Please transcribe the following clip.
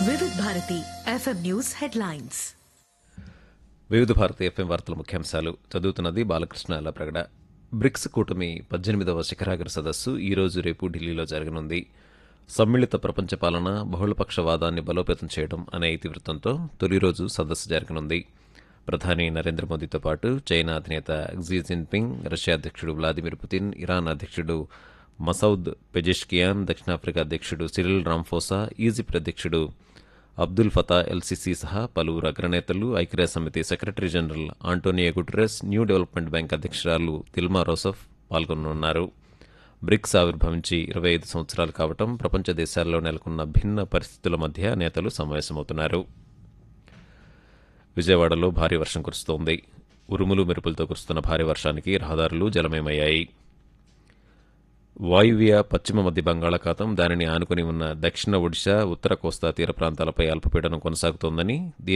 వివిధ Bharati FM news headlines వివిధ Bharati FM వార్తల ముఖ్యాంశాలు చదువుతున్నది బాలకృష్ణ అల్లప్రగడ బ్రిక్స్ కూటమి పద్దెనిమిదవ శిఖరాగ్ర సదస్సు ఈ రోజు రేపు ఢిల్లీలో జరగనుంది సమ్మిళిత ప్రపంచ పాలన బహుళపక్షవాదాన్ని బలోపేతం చేయడం అనే ఇతివృత్తంతో తొలి రోజు సదస్సు జరగనుంది ప్రధాని నరేంద్ర మోదీతో పాటు చైనా అధినేత క్సీ జిన్పింగ్ రష్యా అధ్యక్షుడు వ్లాదిమిర్ పుతిన్ ఇరాన్ అధ్యక్షుడు మసౌద్ పెజెష్కియాన్ దక్షిణాఫ్రికా అధ్యక్షుడు సిరిల్ రాంఫోసా ఈజిప్ట్ అధ్యక్షుడు అబ్దుల్ ఫతా ఎల్సిసి సహా పలువురు అగ్రనేతలు ఐక్యరాజ్య సమితి secretary general Antonio Guterres New Development Bank అధ్యక్షురాలు దిల్మా రోసఫ్ పాల్గొనున్నారు బ్రిక్స్ ఆవిర్భవించి ఇరవై ఐదు సంవత్సరాలు కావటం ప్రపంచ దేశాల్లో నెలకొన్న భిన్న పరిస్థితుల మధ్య నేతలు సమావేశమవుతున్నారు విజయవాడలో భారీ వర్షం కురుస్తోంది ఉరుములు మెరుపులతో కురుస్తున్న భారీ వర్షానికి రహదారులు జలమయమయ్యాయి వాయువ్య పశ్చిమ మధ్య బంగాళాఖాతం దానిని ఆనుకుని ఉన్న దక్షిణ ఒడిశా ఉత్తర కోస్తా తీర ప్రాంతాలపై అల్పపీడనం కొనసాగుతోందని దీని